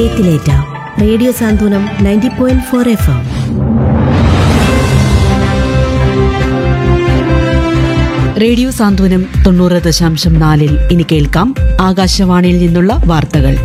ഹൃദയത്തിലേറ്റ radio Santhwanam ninety point four F M radio Santhwanam തൊണ്ണൂറ് ദശാംശം നാലിൽ ഇനി കേൾക്കാം ആകാശവാണിയിൽ നിന്നുള്ള വാർത്തകൾ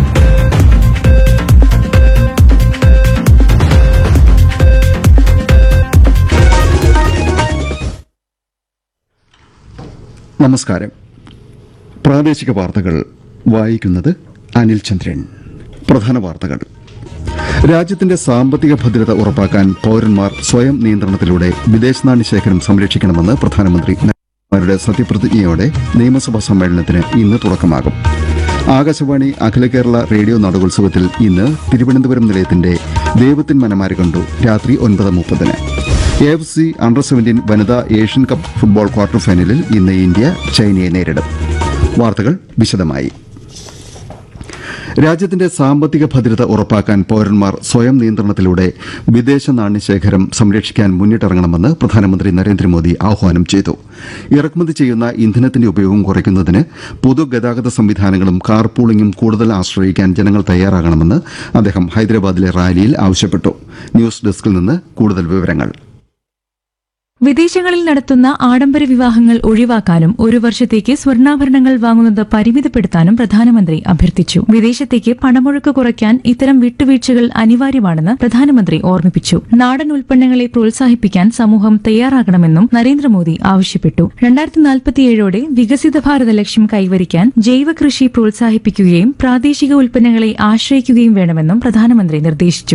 നമസ്കാരം പ്രാദേശിക വാർത്തകൾ വായിക്കുന്നത് അനിൽ ചന്ദ്രൻ പ്രധാന വാർത്തകൾ രാജ്യത്തിന്റെ സാമ്പത്തിക ഭദ്രത ഉറപ്പാക്കാൻ പൌരന്മാർ സ്വയം നിയന്ത്രണത്തിലൂടെ വിദേശ നാണ്യ ശേഖരം സംരക്ഷിക്കണമെന്ന് പ്രധാനമന്ത്രി നരേന്ദ്രമോദിയുടെ സത്യപ്രതിജ്ഞയോടെ നിയമസഭാ സമ്മേളനത്തിന് ഇന്ന് തുടക്കമാകും ആകാശവാണി അഖില കേരള റേഡിയോ നാടകോത്സവത്തിൽ ഇന്ന് തിരുവനന്തപുരം നിലയത്തിന്റെ ദൈവത്തിൻ മനമാര് കണ്ടു രാത്രി ഒൻപത് മുപ്പതിന് എഫ് സി അണ്ടർ സെവന്റീൻ വനിതാ ഏഷ്യൻ കപ്പ് ഫുട്ബോൾ ക്വാർട്ടർ ഫൈനലിൽ ഇന്ന് ഇന്ത്യ ചൈനയെ നേരിടും വാർത്തകൾ വിശദമായി രാജ്യത്തിന്റെ സാമ്പത്തിക ഭദ്രത ഉറപ്പാക്കാൻ പൌരന്മാർ സ്വയം നിയന്ത്രണത്തിലൂടെ വിദേശ നാണ്യശേഖരം സംരക്ഷിക്കാൻ മുന്നിട്ടിറങ്ങണമെന്ന് പ്രധാനമന്ത്രി നരേന്ദ്രമോദി ആഹ്വാനം ചെയ്തു ഇറക്കുമതി ചെയ്യുന്ന ഇന്ധനത്തിന്റെ ഉപയോഗം കുറയ്ക്കുന്നതിന് പൊതുഗതാഗത സംവിധാനങ്ങളും കാർ പൂളിംഗും കൂടുതൽ ആശ്രയിക്കാൻ ജനങ്ങൾ തയ്യാറാകണമെന്ന് അദ്ദേഹം ഹൈദരാബാദിലെ റാലിയിൽ ആവശ്യപ്പെട്ടു ന്യൂസ് ഡെസ്കിൽ നിന്ന് കൂടുതൽ വിവരങ്ങൾ വിദേശങ്ങളിൽ നടത്തുന്ന ആഡംബര വിവാഹങ്ങൾ ഒഴിവാക്കാനും ഒരു വർഷത്തേക്ക് സ്വർണ്ണാഭരണങ്ങൾ വാങ്ങുന്നത് പരിമിതപ്പെടുത്താനും പ്രധാനമന്ത്രി അഭ്യർത്ഥിച്ചു വിദേശത്തേക്ക് പണമൊഴുക്ക് കുറയ്ക്കാൻ ഇത്തരം വിട്ടുവീഴ്ചകൾ അനിവാര്യമാണെന്ന് പ്രധാനമന്ത്രി ഓർമ്മിപ്പിച്ചു നാടൻ ഉൽപ്പന്നങ്ങളെ പ്രോത്സാഹിപ്പിക്കാൻ സമൂഹം തയ്യാറാകണമെന്നും നരേന്ദ്രമോദി ആവശ്യപ്പെട്ടു രണ്ടായിരത്തി നാൽപ്പത്തിയേഴോടെ വികസിത ഭാരത ലക്ഷ്യം കൈവരിക്കാൻ ജൈവ കൃഷി പ്രോത്സാഹിപ്പിക്കുകയും പ്രാദേശിക ഉൽപ്പന്നങ്ങളെ ആശ്രയിക്കുകയും വേണമെന്നും പ്രധാനമന്ത്രി നിർദ്ദേശിച്ചു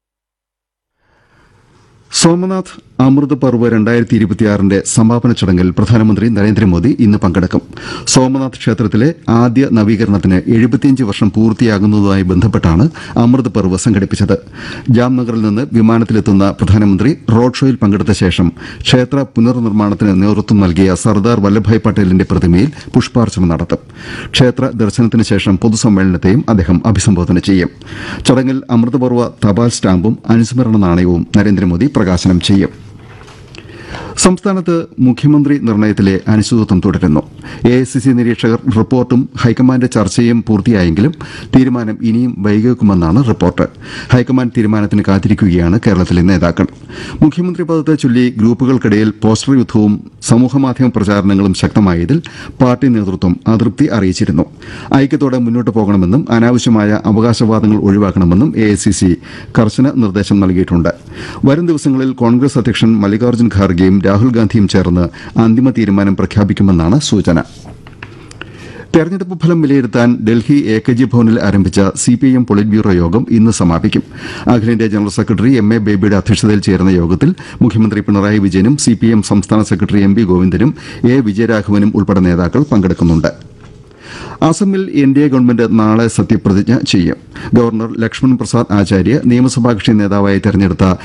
സോമനാഥ് അമൃത് പർവ് രണ്ടായിരത്തി ഇരുപത്തിയാറിന്റെ സമാപന ചടങ്ങിൽ പ്രധാനമന്ത്രി നരേന്ദ്രമോദി ഇന്ന് പങ്കെടുക്കും സോമനാഥ് ക്ഷേത്രത്തിലെ ആദ്യ നവീകരണത്തിന് എഴുപത്തിയഞ്ച് വർഷം പൂർത്തിയാകുന്നതുമായി ബന്ധപ്പെട്ടാണ് അമൃത് പർവ് സംഘടിപ്പിച്ചത് ജാംനഗറിൽ നിന്ന് വിമാനത്തിലെത്തുന്ന പ്രധാനമന്ത്രി റോഡ് ഷോയിൽ പങ്കെടുത്ത ശേഷം ക്ഷേത്ര പുനർനിർമ്മാണത്തിന് നേതൃത്വം നൽകിയ സർദാർ വല്ലഭായ് പട്ടേലിന്റെ പ്രതിമയിൽ പുഷ്പാർച്ചന നടത്തും ക്ഷേത്ര ദർശനത്തിന് ശേഷം പൊതുസമ്മേളനത്തെയും അദ്ദേഹം അഭിസംബോധന ചെയ്യും ചടങ്ങിൽ അമൃതപർവ്വ തപാൽ സ്റ്റാമ്പും അനുസ്മരണ നാണയവും നരേന്ദ്രമോദി പ്രകാശനം ചെയ്യും സംസ്ഥാനത്ത് മുഖ്യമന്ത്രി നിർണയത്തിലെ അനിശ്ചിതത്വം തുടരുന്നു എ ഐ സി സി നിരീക്ഷകർ റിപ്പോർട്ടും ഹൈക്കമാൻഡ് ചർച്ചയും പൂർത്തിയായെങ്കിലും തീരുമാനം ഇനിയും വൈകിക്കുമെന്നാണ് റിപ്പോർട്ട് ഹൈക്കമാൻഡ് തീരുമാനത്തിന് കാത്തിരിക്കുകയാണ് കേരളത്തിലെ നേതാക്കൾ മുഖ്യമന്ത്രി പദത്തെ ചൊല്ലി ഗ്രൂപ്പുകൾക്കിടയിൽ പോസ്റ്റർ യുദ്ധവും സമൂഹമാധ്യമ പ്രചാരണങ്ങളും ശക്തമായതിൽ പാർട്ടി നേതൃത്വം അതൃപ്തി അറിയിച്ചിരുന്നു ഐക്യത്തോടെ മുന്നോട്ട് പോകണമെന്നും അനാവശ്യമായ അവകാശവാദങ്ങൾ ഒഴിവാക്കണമെന്നും എ ഐ സി സി കർശന നിർദ്ദേശം നൽകിയിട്ടുണ്ട് വരും ദിവസങ്ങളിൽ കോൺഗ്രസ് അധ്യക്ഷൻ മല്ലികാർജ്ജുൻ ഖാർഗെയും രാഹുൽ ഗാന്ധിയും ചേർന്ന് അന്തിമ തീരുമാനം പ്രഖ്യാപിക്കുമെന്നാണ് സൂചന തെരഞ്ഞെടുപ്പ് ഫലം വിലയിരുത്താൻ ഡൽഹി എ കെ ജി ഭവനിൽ ആരംഭിച്ച C P I M politburo യോഗം ഇന്ന് സമാപിക്കും അഖിലേന്ത്യാ ജനറൽ സെക്രട്ടറി എം എ ബേബിയുടെ അധ്യക്ഷതയിൽ ചേരുന്ന യോഗത്തിൽ മുഖ്യമന്ത്രി പിണറായി വിജയനും സി പി എം സംസ്ഥാന സെക്രട്ടറി എം പി ഗോവിന്ദനും എ വിജയരാഘവനും ഉൾപ്പെടെ നേതാക്കൾ പങ്കെടുക്കുന്നുണ്ട് അസമിൽ എൻ ഡി എ ഗവൺമെന്റ് നാളെ സത്യപ്രതിജ്ഞ ചെയ്യും ഗവർണർ ലക്ഷ്മൺ പ്രസാദ് ആചാര്യ നിയമസഭാ കക്ഷി നേതാവായി തെരഞ്ഞെടുത്ത